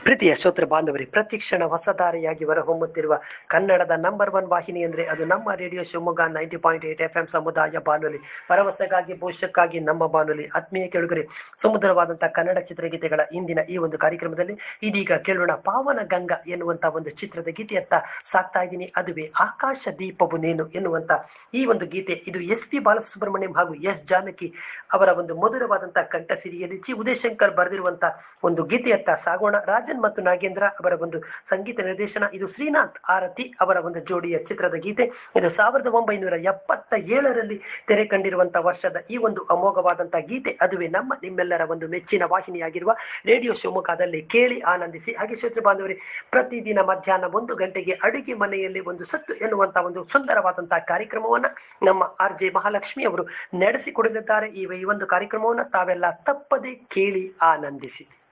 ಪ್ರೀತಿಯ ಶ್ರೋತೃ ಬಾಂಧವರೇ ಪ್ರತಿಕ್ಷಣ ಹೊಸದಾರಿಯಾಗಿ ಹೊರಹೊಮ್ಮುತ್ತಿರುವ ಕನ್ನಡದ ನಂಬರ್ ಒನ್ ವಾಹಿನಿ ಅಂದರೆ ಅದು ನಮ್ಮ radio Shivamogga ninety point eight F M ಸಮುದಾಯ ಬಾನುಲಿ ಭರವಸೆಗಾಗಿ ಭವಿಷ್ಯಕ್ಕಾಗಿ ನಮ್ಮ ಬಾನುಲಿ ಆತ್ಮೀಯ ಕೇಳುಗರೆ ಸುಮಧುರವಾದಂತಹ ಕನ್ನಡ ಚಿತ್ರಗೀತೆಗಳ ಇಂದಿನ ಈ ಒಂದು ಕಾರ್ಯಕ್ರಮದಲ್ಲಿ ಇದೀಗ ಕೇಳೋಣ ಪಾವನ ಗಂಗಾ ಎನ್ನುವಂತ ಒಂದು ಚಿತ್ರದ ಗೀತೆಯತ್ತ ಸಾಕ್ತಾ ಇದ್ದೀನಿ ಅದುವೇ ಆಕಾಶ ದೀಪವು ನೇನು ಎನ್ನುವಂತ ಈ ಒಂದು ಗೀತೆ ಇದು ಎಸ್ ಪಿ ಬಾಲಸುಬ್ರಹ್ಮಣ್ಯಂ ಹಾಗೂ ಎಸ್ ಜಾನಕಿ ಅವರ ಒಂದು ಮಧುರವಾದಂತಹ ಕಂಠಸಿರಿಯಲ್ಲಿ ಚಿ ಉದಯಶಂಕರ್ ಬರೆದಿರುವಂತಹ ಒಂದು ಗೀತೆಯತ್ತ ಸಾಗೋಣ ರಾಜನ್ ಮತ್ತು ನಾಗೇಂದ್ರ ಅವರ ಒಂದು ಸಂಗೀತ ನಿರ್ದೇಶನ ಇದು ಶ್ರೀನಾಥ್ ಆರತಿ ಅವರ ಒಂದು ಜೋಡಿಯ ಚಿತ್ರದ ಗೀತೆ ಇದು ಸಾವಿರದ ಒಂಬೈನೂರ ಎಪ್ಪತ್ತ ಏಳರಲ್ಲಿ ತೆರೆ ಕಂಡಿರುವಂತಹ ವರ್ಷದ ಈ ಒಂದು ಅಮೋಘವಾದಂತಹ ಗೀತೆ ಅದುವೇ ನಮ್ಮ ನಿಮ್ಮೆಲ್ಲರ ಒಂದು ಮೆಚ್ಚಿನ ವಾಹಿನಿಯಾಗಿರುವ ರೇಡಿಯೋ ಶಿವಮೊಗ್ಗದಲ್ಲಿ ಕೇಳಿ ಆನಂದಿಸಿ ಹಾಗೆ ಶ್ರೋತೃ ಬಾಂಧವರೇ ಪ್ರತಿದಿನ ಮಧ್ಯಾಹ್ನ ಒಂದು ಗಂಟೆಗೆ ಅಡುಗೆ ಮನೆಯಲ್ಲಿ ಒಂದು ಸತ್ತು ಎನ್ನುವಂತಹ ಒಂದು ಸುಂದರವಾದಂತಹ ಕಾರ್ಯಕ್ರಮವನ್ನ ನಮ್ಮ ಆರ್ ಜೆ ಮಹಾಲಕ್ಷ್ಮಿ ಅವರು ನಡೆಸಿಕೊಡಲಿದ್ದಾರೆ ಈ ಈ ಒಂದು ಕಾರ್ಯಕ್ರಮವನ್ನು ತಾವೆಲ್ಲ ತಪ್ಪದೆ ಕೇಳಿ ಆನಂದಿಸಿ